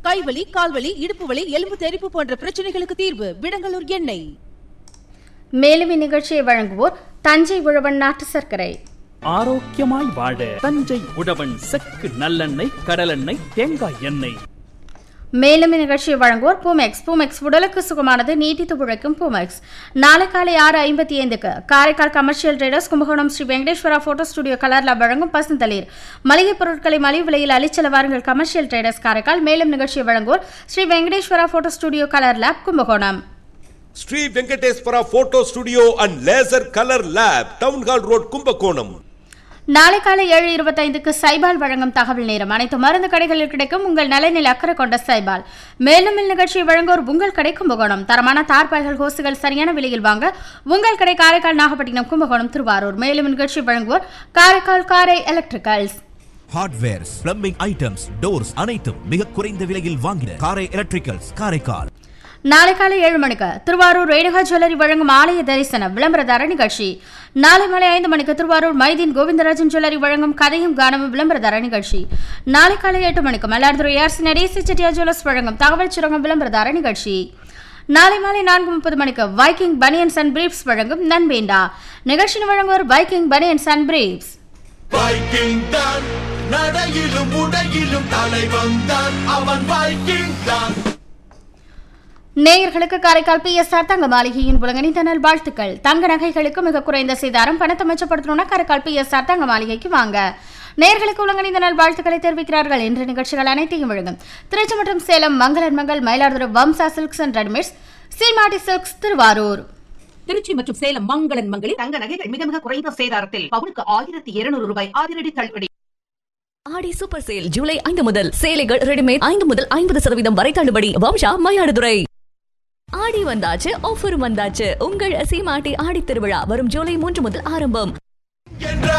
கைவலி கால்வலி இடுப்பு வலி எலும்பு தெறிப்பு போன்ற பிரச்சனைகளுக்கு தீர்வு விடங்கலூர் எண்ணெய் மேலும் இந்நிகழ்ச்சியை வழங்குவோர் தஞ்சை உழவன் நாட்டு சர்க்கரை ஆரோக்கியமாய் வாழ தஞ்சை உழவன் செக்கு நல்லெண்ணெய் கடலெண்ணெய் தேங்காய் எண்ணெய் மேலும் இந்நிகழ்ச்சியை வழங்குவோர் பூமெக்ஸ் பூமெக்ஸ் உடலுக்கு சுகமானது நீட்டித்து உழைக்கும் பூமெக்ஸ் நாளை காலை ஆறு ஐம்பத்தி ஐந்துக்கு Karaikal commercial traders Kumbakonam Shri Venkateswara photo studio கலர்ல வழங்கும் பசுந்தளிர் மளிகை பொருட்களை மலிவு விலையில் அளிச்சல வாருங்கள் கமர்ஷியல் ட்ரேடர்ஸ் காரைக்கால் மேலும் நிகழ்ச்சியை வழங்குவோர் Shri Venkateswara photo studio colour lab Kumbakonam Shri Venkateswara photo studio and laser colour lab town hall road Kumbakonam நாளை காலை ஏழு இருபத்தைந்துக்கு சைபால் வழங்கும் தகவல் நேரம் அனைத்து மருந்து கடைகளில் கிடைக்கும் உங்கள் நலனில் அக்கறை கொண்ட சைபால் மேலும் இந்நிகழ்ச்சியை வழங்குவோர் உங்கள் கடை கும்பகோணம் தரமான தார்பாய்கள் ஹோசுகள் சரியான விலையில் வாங்க உங்கள் கடை காரைக்கால் நாகப்பட்டினம் கும்பகோணம் திருவாரூர் மேலும் இந்நிகழ்ச்சி வழங்குவோர் Karaikal Karai electricals hardwares plumbing items doors அனைத்தும் மிக குறைந்த விலையில் வாங்கின காரை எலக்ட்ரிக்கல்ஸ் காரைக்கால் நாளை காலை ஏழு மணிக்கு திருவாரூர் ரேணுகா ஜுவல்லரி வழங்கும் ஆலய தரிசன விளம்பரதார நிகழ்ச்சி நாளை மாலை ஐந்து மணிக்கு திருவாரூர் மைதீன் கோவிந்தராஜன் ஜுவல்லரி வழங்கும் கதையும் கானமும் விளம்பரதார நிகழ்ச்சி நாளை காலை எட்டு மணிக்கு மயிலாடுதுறை ஏர்சி நடேசி செட்டியார் ஜுவல்லர்ஸ் வழங்கும் தகவல் சுரங்கம் விளம்பரதார நிகழ்ச்சி நாளை மாலை நான்கு முப்பது மணிக்கு வைக்கிங் பனியன்ஸ் அண்ட் பிரீப்ஸ் வழங்கும் நன்வேண்டா நிகழ்ச்சியின் வழங்குவோர் Viking banians and briefs Viking தான் நடையிலும் உடையிலும் தலைவன் தான் அவன் வைக்கிங் தான் நேயர்களுக்கு காரைக்கால் பிஎஸ்ஆர் தங்க மாளிகையின் உலகணிந்த நல் வாழ்த்துக்கள் தங்க நகைகளுக்கு மிக குறைந்த சேதாரம் பணத்தை மிச்சப்படுத்தணும்னா காரைக்கால் பிஎஸ்ஆர் தங்க மாளிகைக்கு வாங்க நேயர்களுக்கு உலகணிந்த நல் வாழ்த்துக்களை தெரிவிக்கிறார்கள் என்ற நிகழ்ச்சிகள் அனைத்தையும் வழங்கும் திருச்சி மற்றும் சேலம் மங்களன் மங்கள் Mayiladuthurai Vamsa silks and readymades Seematti silks Thiruvarur Trichy மற்றும் சேலம் மங்களன் மங்களில் தங்க நகைகள் மிக மிக குறைந்த சேதாரத்தில் பவுனுக்கு ஆயிரத்தி இருநூறு ரூபாய் அதிரடி தள்ளுபடி ஆடி சூப்பர் சேல் ஜூலை ஐந்து முதல் சேலைகள் ரெடிமேட் ஐந்து முதல் ஐம்பது சதவீதம் வரை தள்ளுபடி வம்சா மயிலாடுதுறை ஆடி வந்தாச்சு ஆஃபரும் வந்தாச்சு உங்கள் சீமாட்டி ஆடி திருவிழா வரும் ஜூலை மூன்று முதல் ஆரம்பம் என்ற